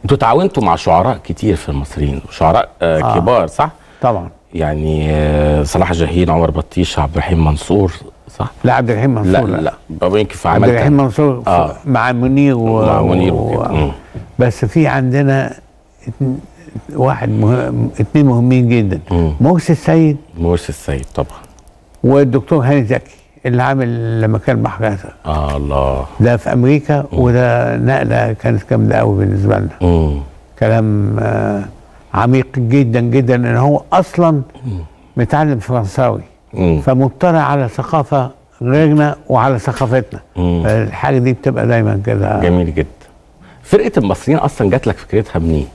انتوا تعاونتوا مع شعراء كتير في المصريين شعراء آه آه. كبار صح طبعا يعني آه صلاح جاهين عمر بطيشه عبد الرحيم منصور صح لا عبد الرحيم منصور لا لا بابا يمكن في عبد عمل الرحيم تاني. منصور ف- آه. مع منير و... مع منير و... وكده. مم. بس في عندنا اتن- واحد مهم اتنين مهمين جدا مم. مرسي السيد مرسي السيد طبعا والدكتور هاني زكي اللي عامل لما كان محرزة اه الله ده في امريكا وده نقله كانت جامده قوي بالنسبه لنا مم. كلام آه عميق جدا جدا ان هو اصلا متعلم فرنساوي مم. فمطلع على ثقافه غيرنا وعلى ثقافتنا مم. فالحاجه دي بتبقى دايما كده جميل جدا فرقه المصريين اصلا جات لك فكرتها منين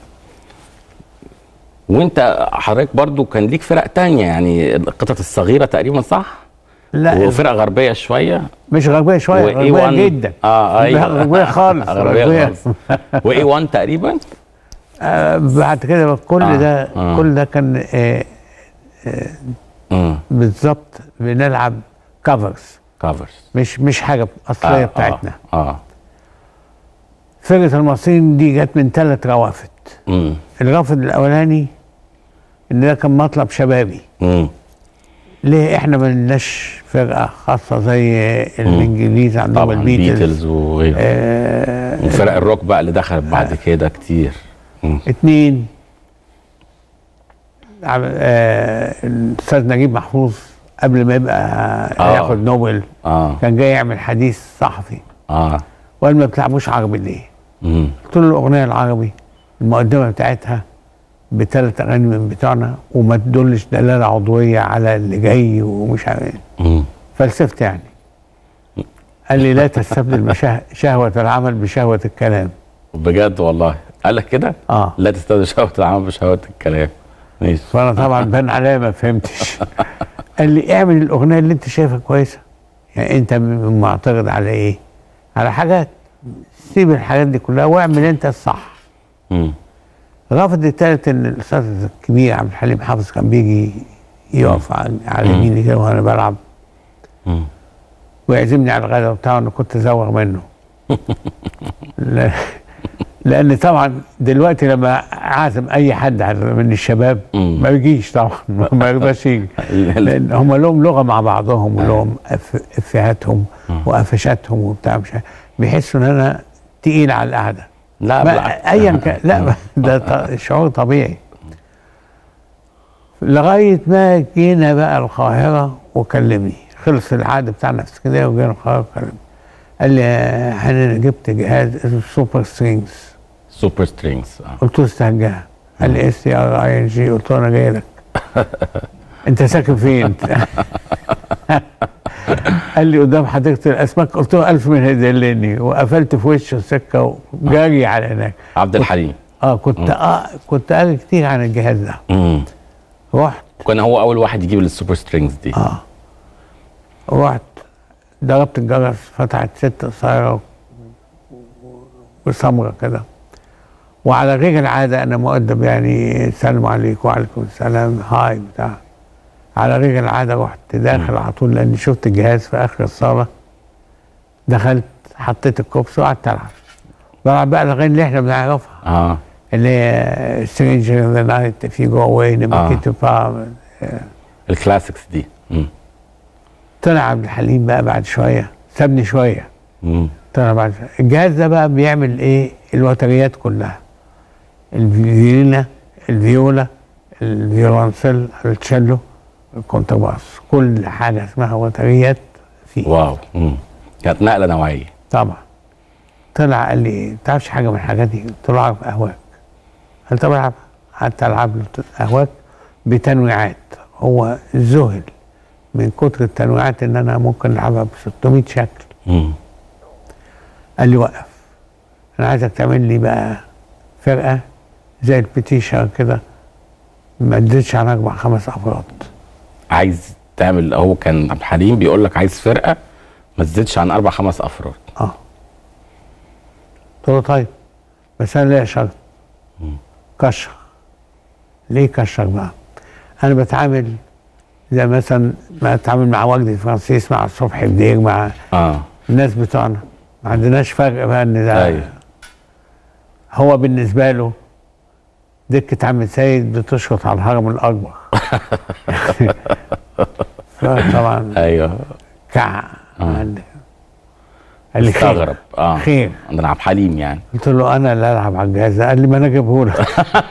وانت حضرتك برضو كان ليك فرق تانية يعني القطط الصغيره تقريبا صح لا وفرقه غربيه شويه مش غربيه شويه وإيه غربيه وان- جدا اه ايوه لا، غربيه خالص غربيه خالص واي 1 تقريبا آه بعد كده بقى كل آه، ده آه. كل ده كان آه امم بالظبط بنلعب كفرز كفرز مش مش حاجه اصليه بتاعتنا اه فرقه المصريين دي جت من ثلاث روافد امم الرافد الاولاني ان ده كان مطلب شبابي امم ليه احنا ما لناش فرقه خاصه زي الانجليز عندهم طبعا البيتلز بيتلز وغيره آه وفرق الروك بقى اللي دخلت بعد كده كتير مم. اتنين عم- آه الاستاذ نجيب محفوظ قبل ما يبقى آه. ياخد نوبل اه كان جاي يعمل حديث صحفي اه وقال ما بتلعبوش عربي ليه؟ امم قلت له الاغنيه العربي المقدمه بتاعتها بثلاث اغاني من بتوعنا وما تدلش دلاله عضويه على اللي جاي ومش عارف ايه امم فلسفت يعني قال لي لا تستبدل مشاه- شهوه العمل بشهوه الكلام بجد والله قال لك كده اه لا تستخدم شهوة العمل بشهوة الكلام ماشي فانا طبعا بان عليا ما فهمتش قال لي اعمل الاغنيه اللي انت شايفها كويسه يعني انت م- معترض على ايه على حاجات سيب الحاجات دي كلها واعمل انت الصح امم الرافض الثالث ان الاستاذ الكبير عبد الحليم حافظ كان بيجي يقف على على يميني كده وانا بلعب امم ويعزمني على الغداء بتاعه انا كنت ازوغ منه لا- لان طبعا دلوقتي لما اعزم اي حد على- من الشباب مم. ما يجيش طبعا ما يرضاش يجي لان هم لهم لغه مع بعضهم ولهم أف- افهاتهم وقفشاتهم وبتاع مش عارف. بيحسوا ان انا تقيل على القعده لا ما بالعكس ايا كان لا ما- ده ط- شعور طبيعي لغايه ما جينا بقى القاهره وكلمني خلص العقد بتاعنا في اسكندريه وجينا القاهره وكلمني قال لي يا حنين انا جبت جهاز اسمه سوبر سترينجز سوبر سترينجز اه قلت له استهجاها قال لي اس تي ار اي ان جي قلت له انا جاي لك انت ساكن فين؟ قال لي قدام حديقه الاسماك قلت له الف من يدلني وقفلت في وشه السكه وجاري على هناك عبد الحليم اه كنت آه كنت قاري كتير عن الجهاز ده امم رحت كان هو اول واحد يجيب السوبر سترينجز دي اه رحت ضربت الجرس فتحت ست قصيره وسمره كده وعلى غير العاده انا مؤدب يعني السلام عليكم وعليكم السلام هاي بتاع على غير العاده رحت داخل على طول لاني شفت الجهاز في اخر الصاله دخلت حطيت الكوبس وقعدت العب بلعب بقى الاغاني اللي احنا بنعرفها اه اللي هي سترينجر ان ذا نايت في جو اواي نمكيتو با الكلاسيكس دي امم طلع عبد الحليم بقى بعد شويه سابني شويه امم طلع بعد شوية. الجهاز ده بقى بيعمل ايه الوتريات كلها الفيولينا الفيولا الفيولانسيل التشيلو الكونترباس كل حاجه اسمها وتريات فيه واو امم كانت نقله نوعيه طبعا طلع قال لي ما تعرفش حاجه من الحاجات دي قلت له اعرف اهواك قال طب العب قعدت العب له اهواك بتنويعات هو ذهل من كتر التنويعات ان انا ممكن العبها ب 600 شكل امم قال لي وقف انا عايزك تعمل لي بقى فرقه زي البتيشا كده ما تزيدش عن اربع خمس افراد عايز تعمل هو كان عبد الحليم بيقول لك عايز فرقه ما تزيدش عن اربع خمس افراد اه قلت له طيب بس انا ليا شرط كشر ليه كشر بقى؟ انا بتعامل زي مثلا ما اتعامل مع وجدي فرانسيس مع الصبح بدير مع اه الناس بتوعنا ما عندناش فرق بقى ان ده ايوه هو بالنسبه له دكه عم سيد بتشرط على الهرم الاكبر طبعا ايوه كع عندك قال لي خير استغرب اه خير عندنا عبد الحليم يعني قلت له انا اللي العب على الجهاز ده. قال لي ما انا اجيبه لك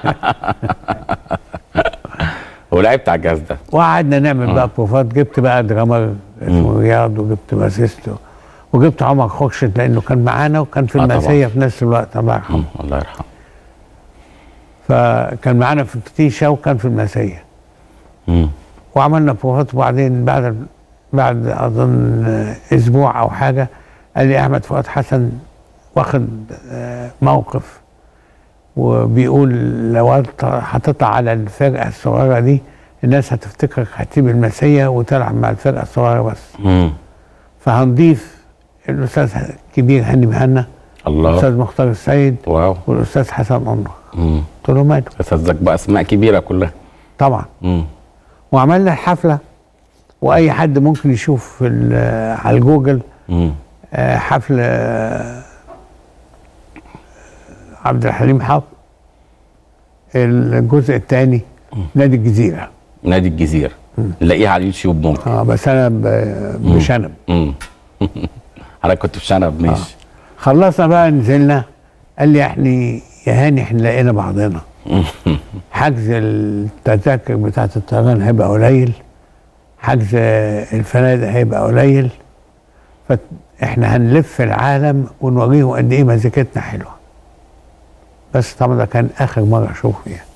ولعبت على الجهاز ده وقعدنا نعمل بقى بروفات جبت بقى درامر اسمه رياض وجبت باسيستو وجبت عمر خورشيد لانه كان معانا وكان في آه طبعا. المسيه في نفس الوقت الله يرحمه مم. الله يرحمه فكان معانا في الفتيشه وكان في المسيه مم. وعملنا بروفات وبعدين بعد بعد اظن اسبوع او حاجه قال لي احمد فؤاد حسن واخد آه، موقف وبيقول لو انت هتطلع على الفرقه الصغيره دي الناس هتفتكرك هتسيب المسيه وتلعب مع الفرقه الصغيره بس مم. فهنضيف الاستاذ الكبير هاني مهنا الله الاستاذ مختار السيد واو والاستاذ حسن انور مم. قلت له ماله اساتذتك بقى اسماء كبيره كلها طبعا مم. وعملنا الحفله واي حد ممكن يشوف في ال- على الجوجل مم. آه، حفل آه، عبد الحليم حافظ الجزء الثاني نادي الجزيره نادي الجزيره نلاقيها على اليوتيوب ممكن اه بس انا ب- بشنب مم. حضرتك كنت في شنب ماشي خلصنا بقى نزلنا قال لي احنا يا هاني احنا لقينا بعضنا حجز التذاكر بتاعت الطيران هيبقى قليل حجز الفنادق هيبقى قليل فاحنا هنلف العالم ونوريهم قد ايه مزيكتنا حلوه بس طبعا ده كان اخر مره اشوف فيها